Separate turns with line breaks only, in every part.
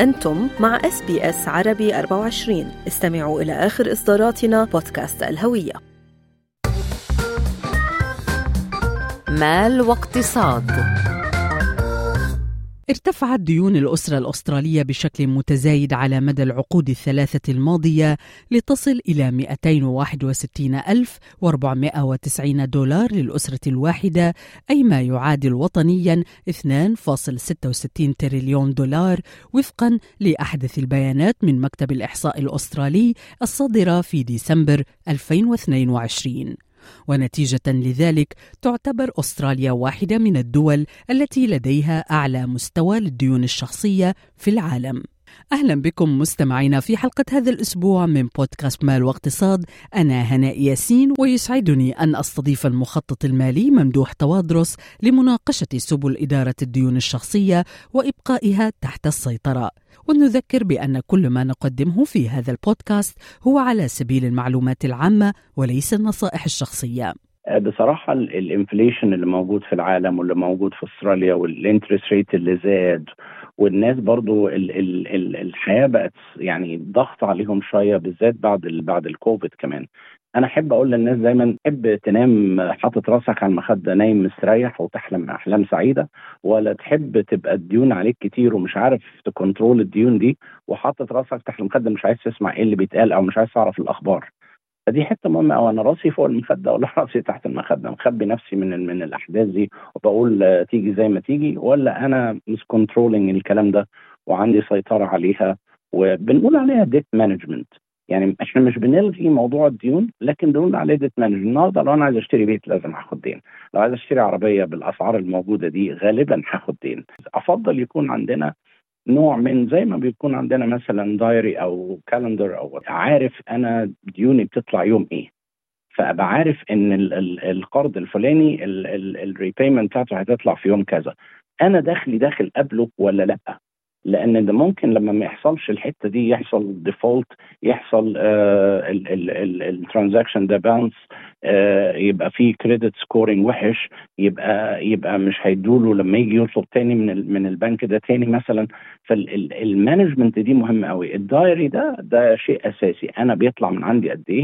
أنتم مع اس بي اس عربي 24 استمعوا إلى آخر إصداراتنا بودكاست الهوية
مال واقتصاد
ارتفعت ديون الأسرة الأسترالية بشكل متزايد على مدى العقود الثلاثة الماضية لتصل إلى 261,490 دولار للأسرة الواحدة أي ما يعادل وطنيا 2.66 تريليون دولار وفقا لأحدث البيانات من مكتب الإحصاء الأسترالي الصادرة في ديسمبر 2022 ونتيجة لذلك تعتبر أستراليا واحدة من الدول التي لديها أعلى مستوى للديون الشخصية في العالم أهلا بكم مستمعينا في حلقة هذا الأسبوع من بودكاست مال واقتصاد أنا هناء ياسين ويسعدني أن أستضيف المخطط المالي ممدوح توادرس لمناقشة سبل إدارة الديون الشخصية وإبقائها تحت السيطرة ونذكر بأن كل ما نقدمه في هذا البودكاست هو على سبيل المعلومات العامة وليس النصائح الشخصية
بصراحة الانفليشن اللي موجود في العالم واللي موجود في استراليا والانترست ريت اللي زاد والناس برضو ال ال ال الحياة بقت يعني ضغط عليهم شوية بالذات بعد ال بعد الكوفيد كمان انا احب اقول للناس دايما تحب تنام حاطط راسك على المخده نايم مستريح وتحلم احلام سعيده ولا تحب تبقى الديون عليك كتير ومش عارف تكنترول الديون دي وحاطط راسك تحت المخده مش عايز تسمع ايه اللي بيتقال او مش عايز تعرف الاخبار فدي حته مهمه قوي انا راسي فوق المخده ولا راسي تحت المخده مخبي نفسي من من الاحداث دي وبقول تيجي زي ما تيجي ولا انا مش كنترولينج الكلام ده وعندي سيطره عليها وبنقول عليها ديت مانجمنت يعني احنا مش بنلغي موضوع الديون لكن بنقول عليه ديت مانجمنت النهارده لو انا عايز اشتري بيت لازم هاخد دين لو عايز اشتري عربيه بالاسعار الموجوده دي غالبا هاخد دين افضل يكون عندنا نوع من زي ما بيكون عندنا مثلا دايري او كالندر او عارف انا ديوني بتطلع يوم ايه فابقى عارف ان ال ال القرض الفلاني الريبيمنت بتاعته هتطلع في يوم كذا انا دخلي داخل قبله ولا لا لان ده ممكن لما ما يحصلش الحته دي يحصل ديفولت يحصل الترانزاكشن ده باونس يبقى في كريدت سكورينج وحش يبقى يبقى مش هيدوله لما يجي يطلب تاني من من البنك ده تاني مثلا فالمانجمنت دي مهمه قوي الدايري ده ده شيء اساسي انا بيطلع من عندي قد ايه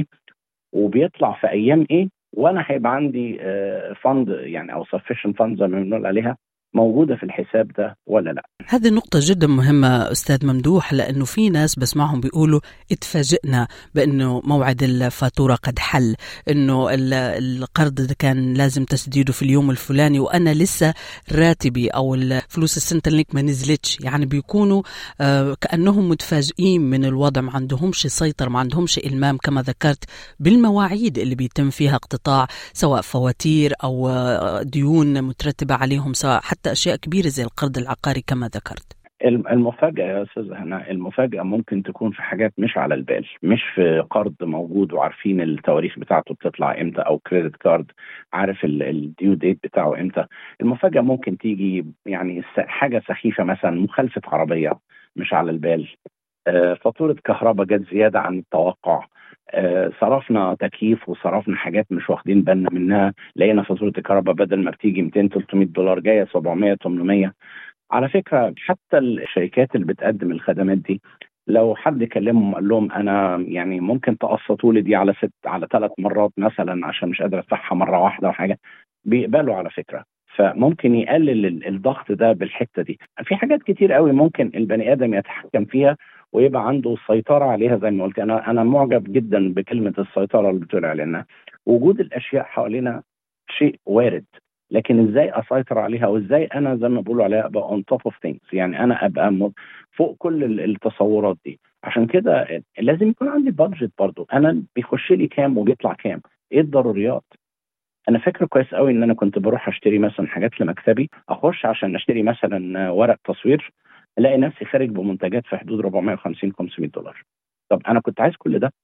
وبيطلع في ايام ايه وانا هيبقى عندي فند يعني او سفشن فند زي ما بنقول عليها موجوده في الحساب ده ولا لا
هذه نقطة جدا مهمة أستاذ ممدوح لأنه في ناس بسمعهم بيقولوا اتفاجئنا بأنه موعد الفاتورة قد حل أنه القرض ده كان لازم تسديده في اليوم الفلاني وأنا لسه راتبي أو الفلوس السنتلينك ما نزلتش يعني بيكونوا آه كأنهم متفاجئين من الوضع ما عندهمش سيطرة ما عندهمش إلمام كما ذكرت بالمواعيد اللي بيتم فيها اقتطاع سواء فواتير أو ديون مترتبة عليهم سواء حتى أشياء كبيرة زي القرض العقاري كما ذكرت
المفاجأة يا أستاذ هنا المفاجأة ممكن تكون في حاجات مش على البال مش في قرض موجود وعارفين التواريخ بتاعته بتطلع امتى أو كريدت كارد عارف الديو ديت بتاعه امتى المفاجأة ممكن تيجي يعني حاجة سخيفة مثلا مخالفة عربية مش على البال فاتورة كهرباء جت زيادة عن التوقع آه صرفنا تكييف وصرفنا حاجات مش واخدين بالنا منها لقينا فاتوره الكهرباء بدل ما بتيجي 200 300 دولار جايه 700 800 على فكره حتى الشركات اللي بتقدم الخدمات دي لو حد كلمهم قال لهم انا يعني ممكن تقسطوا لي دي على ست على ثلاث مرات مثلا عشان مش قادر ادفعها مره واحده وحاجه بيقبلوا على فكره فممكن يقلل الضغط ده بالحته دي في حاجات كتير قوي ممكن البني ادم يتحكم فيها ويبقى عنده السيطرة عليها زي ما قلت أنا أنا معجب جدا بكلمة السيطرة اللي بتقول علينا وجود الأشياء حوالينا شيء وارد لكن ازاي اسيطر عليها وازاي انا زي ما بيقولوا عليها ابقى اون توب اوف ثينجز يعني انا ابقى فوق كل التصورات دي عشان كده لازم يكون عندي بادجت برضو انا بيخش لي كام وبيطلع كام ايه الضروريات انا فاكر كويس قوي ان انا كنت بروح اشتري مثلا حاجات لمكتبي اخش عشان اشتري مثلا ورق تصوير الاقي نفسي خارج بمنتجات في حدود 450 500 دولار طب انا كنت عايز كل ده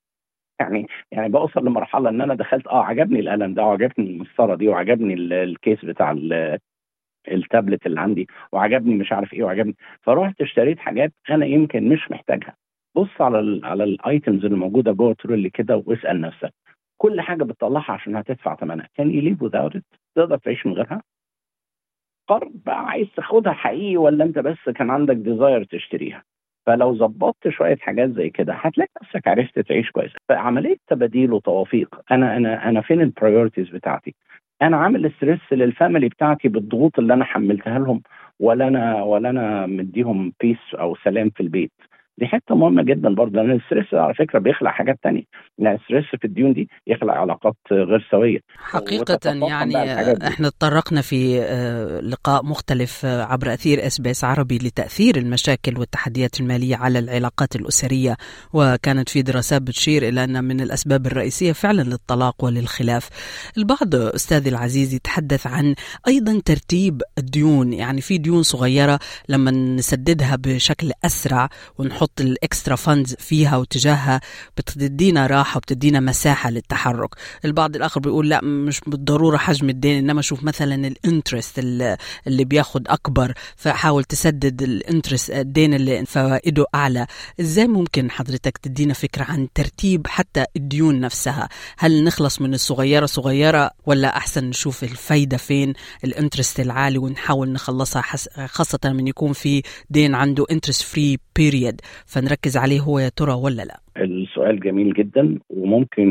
يعني يعني بوصل لمرحله ان انا دخلت اه عجبني القلم ده وعجبني المسطره دي وعجبني الكيس بتاع التابلت اللي عندي وعجبني مش عارف ايه وعجبني فرحت اشتريت حاجات انا يمكن مش محتاجها بص على ال على الايتمز اللي موجوده جوه ترولي كده واسال نفسك كل حاجه بتطلعها عشان هتدفع ثمنها كان يو ليف without it تقدر تعيش من غيرها قرر بقى عايز تاخدها حقيقي ولا انت بس كان عندك ديزاير تشتريها فلو ظبطت شويه حاجات زي كده هتلاقي نفسك عرفت تعيش كويس فعمليه تباديل وتوافيق انا انا انا فين البرايورتيز بتاعتي انا عامل ستريس للفاميلي بتاعتي بالضغوط اللي انا حملتها لهم ولا انا ولا انا مديهم بيس او سلام في البيت دي حته مهمه جدا برضه لان الستريس على فكره بيخلق حاجات تانية يعني الستريس في الديون دي يخلق علاقات غير سويه
حقيقة يعني احنا تطرقنا في لقاء مختلف عبر أثير اس بي اس عربي لتأثير المشاكل والتحديات المالية على العلاقات الأسرية وكانت في دراسات بتشير إلى أن من الأسباب الرئيسية فعلا للطلاق وللخلاف البعض أستاذي العزيز يتحدث عن أيضا ترتيب الديون يعني في ديون صغيرة لما نسددها بشكل أسرع ونحط نحط الاكسترا فاندز فيها وتجاهها بتدينا راحه وبتدينا مساحه للتحرك البعض الاخر بيقول لا مش بالضروره حجم الدين انما شوف مثلا الانترست اللي بياخد اكبر فحاول تسدد الانترست الدين اللي فوائده اعلى ازاي ممكن حضرتك تدينا فكره عن ترتيب حتى الديون نفسها هل نخلص من الصغيره صغيره ولا احسن نشوف الفايده فين الانترست العالي ونحاول نخلصها خاصه من يكون في دين عنده انترست فري بيريد فنركز عليه هو يا ترى ولا لا
السؤال جميل جدا وممكن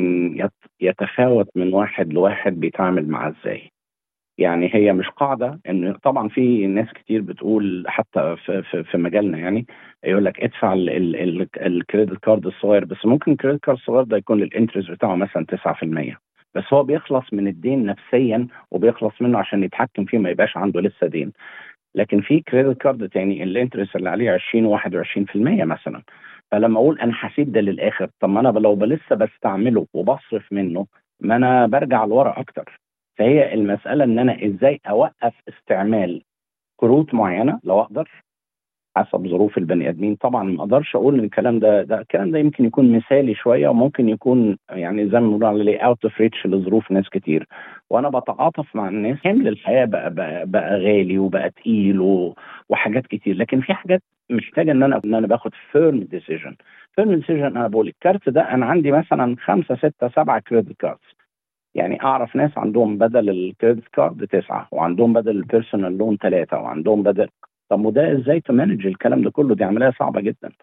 يتفاوت من واحد لواحد بيتعامل معاه ازاي يعني هي مش قاعده ان طبعا في ناس كتير بتقول حتى في, في, في مجالنا يعني يقول لك ادفع الكريدت كارد الصغير بس ممكن الكريدت كارد الصغير ده يكون الانترست بتاعه مثلا 9% بس هو بيخلص من الدين نفسيا وبيخلص منه عشان يتحكم فيه ما يبقاش عنده لسه دين لكن في كريدت كارد تاني الانترست اللي عليه 20 و21% مثلا فلما اقول انا هسيب ده للاخر طب ما انا لو لسه بستعمله وبصرف منه ما انا برجع لورا اكتر فهي المساله ان انا ازاي اوقف استعمال كروت معينه لو اقدر حسب ظروف البني ادمين طبعا ما اقدرش اقول ان الكلام ده ده الكلام ده يمكن يكون مثالي شويه وممكن يكون يعني زي ما بنقول عليه اوت اوف ريتش لظروف ناس كتير وانا بتعاطف مع الناس حمل الحياه بقى بقى, بقى غالي وبقى تقيل و... وحاجات كتير لكن في حاجات محتاجه ان انا ان انا باخد فيرم ديسيجن فيرم ديسيجن انا بقول الكارت ده انا عندي مثلا خمسه سته سبعه كريدت كاردز يعني اعرف ناس عندهم بدل الكريدت كارد تسعه وعندهم بدل البيرسونال لون ثلاثه وعندهم بدل طب وده ازاي تمانج الكلام ده كله دي عمليه صعبه جدا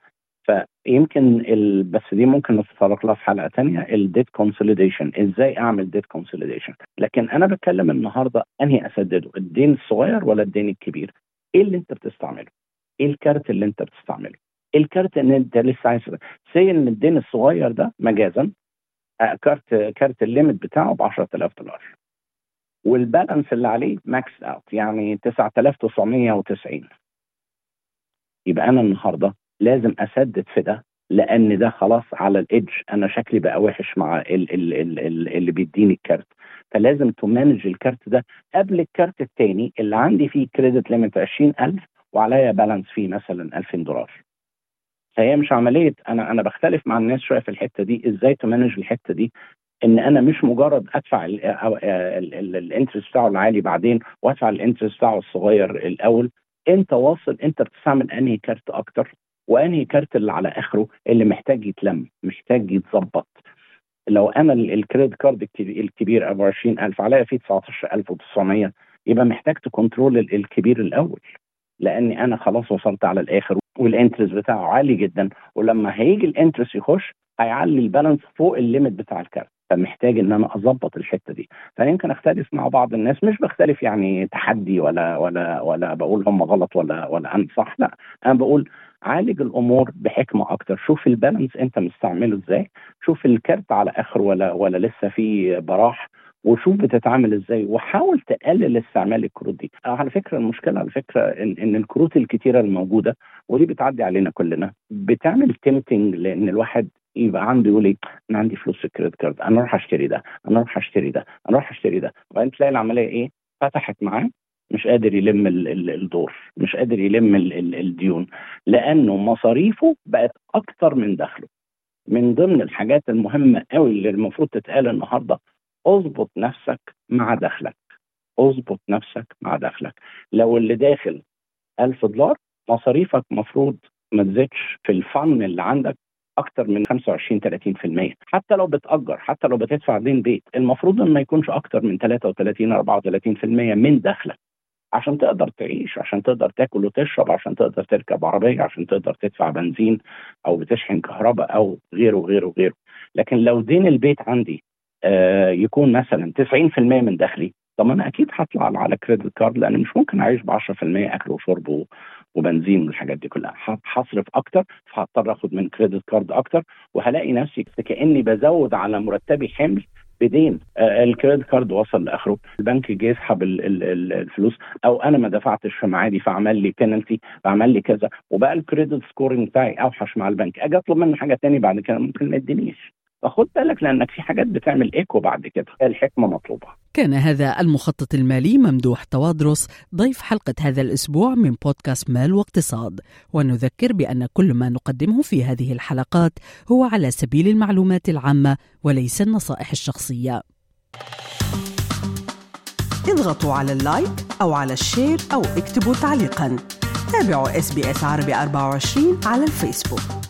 فيمكن ال... بس دي ممكن نتطرق لها في حلقه ثانيه الديت كونسوليديشن ازاي اعمل ديت كونسوليديشن لكن انا بتكلم النهارده انهي اسدده الدين الصغير ولا الدين الكبير ايه اللي انت بتستعمله ايه الكارت اللي انت بتستعمله ايه الكارت ان انت لسه عايز سي ان الدين الصغير ده مجازا كارت كارت الليمت بتاعه ب 10000 دولار والبالانس اللي عليه ماكس اوت يعني 9990 يبقى انا النهارده لازم اسدد في ده لان ده خلاص على الايدج انا شكلي بقى وحش مع ال ال ال ال اللي بيديني الكارت فلازم تمانج الكارت ده قبل الكارت الثاني اللي عندي فيه كريدت ليميت 20000 وعليا بالانس فيه مثلا 2000 دولار فهي مش عمليه انا انا بختلف مع الناس شويه في الحته دي ازاي تمانج الحته دي ان انا مش مجرد ادفع الانترست بتاعه العالي بعدين وادفع الانترست بتاعه الصغير الاول انت واصل انت بتستعمل انهي كارت اكتر وانهي كارت اللي على اخره اللي محتاج يتلم محتاج يتظبط لو انا الكريدت كارد الكبير ابو 20000 عليا فيه 19900 يبقى محتاج تكنترول الكبير الاول لاني انا خلاص وصلت على الاخر والانترست بتاعه عالي جدا ولما هيجي الانترست يخش هيعلي البالانس فوق الليمت بتاع الكارت فمحتاج ان انا اظبط الحته دي فانا يمكن اختلف مع بعض الناس مش بختلف يعني تحدي ولا ولا ولا بقول هم غلط ولا ولا انا صح لا انا بقول عالج الامور بحكمه اكتر شوف البالانس انت مستعمله ازاي شوف الكارت على اخر ولا ولا لسه في براح وشوف بتتعامل ازاي وحاول تقلل استعمال الكروت دي على فكره المشكله على فكره ان, إن الكروت الكتيره الموجوده ودي بتعدي علينا كلنا بتعمل تيمتنج لان الواحد يبقى عنده يقول ايه انا عندي فلوس في الكريدت كارد انا اروح اشتري ده انا اروح اشتري ده انا اروح اشتري ده وبعدين تلاقي العمليه ايه فتحت معاه مش قادر يلم الدور مش قادر يلم الديون لانه مصاريفه بقت اكتر من دخله من ضمن الحاجات المهمه قوي اللي المفروض تتقال النهارده اظبط نفسك مع دخلك اظبط نفسك مع دخلك لو اللي داخل 1000 دولار مصاريفك مفروض ما تزيدش في الفن اللي عندك اكتر من 25 30% حتى لو بتاجر حتى لو بتدفع دين بيت المفروض ان ما يكونش اكتر من 33 34% من دخلك عشان تقدر تعيش عشان تقدر تاكل وتشرب عشان تقدر تركب عربيه عشان تقدر تدفع بنزين او بتشحن كهرباء او غيره وغيره وغيره لكن لو دين البيت عندي آه يكون مثلا 90% من دخلي طب انا اكيد هطلع على كريدت كارد لان مش ممكن اعيش ب 10% اكل وشرب وبنزين والحاجات دي كلها هصرف اكتر فهضطر اخد من كريدت كارد اكتر وهلاقي نفسي كاني بزود على مرتبي حمل بدين آه الكريدت كارد وصل لاخره البنك جه يسحب الفلوس او انا ما دفعتش في معادي فعمل لي بينالتي فعمل لي كذا وبقى الكريدت سكورنج بتاعي اوحش مع البنك اجي اطلب منه حاجه تاني بعد كده ممكن ما يدينيش فخد بالك لانك في حاجات بتعمل ايكو بعد كده الحكمه مطلوبه
كان هذا المخطط المالي ممدوح توادرس ضيف حلقه هذا الاسبوع من بودكاست مال واقتصاد ونذكر بان كل ما نقدمه في هذه الحلقات هو على سبيل المعلومات العامه وليس النصائح الشخصيه
اضغطوا على اللايك او على الشير او اكتبوا تعليقا تابعوا اس بي اس عربي 24 على الفيسبوك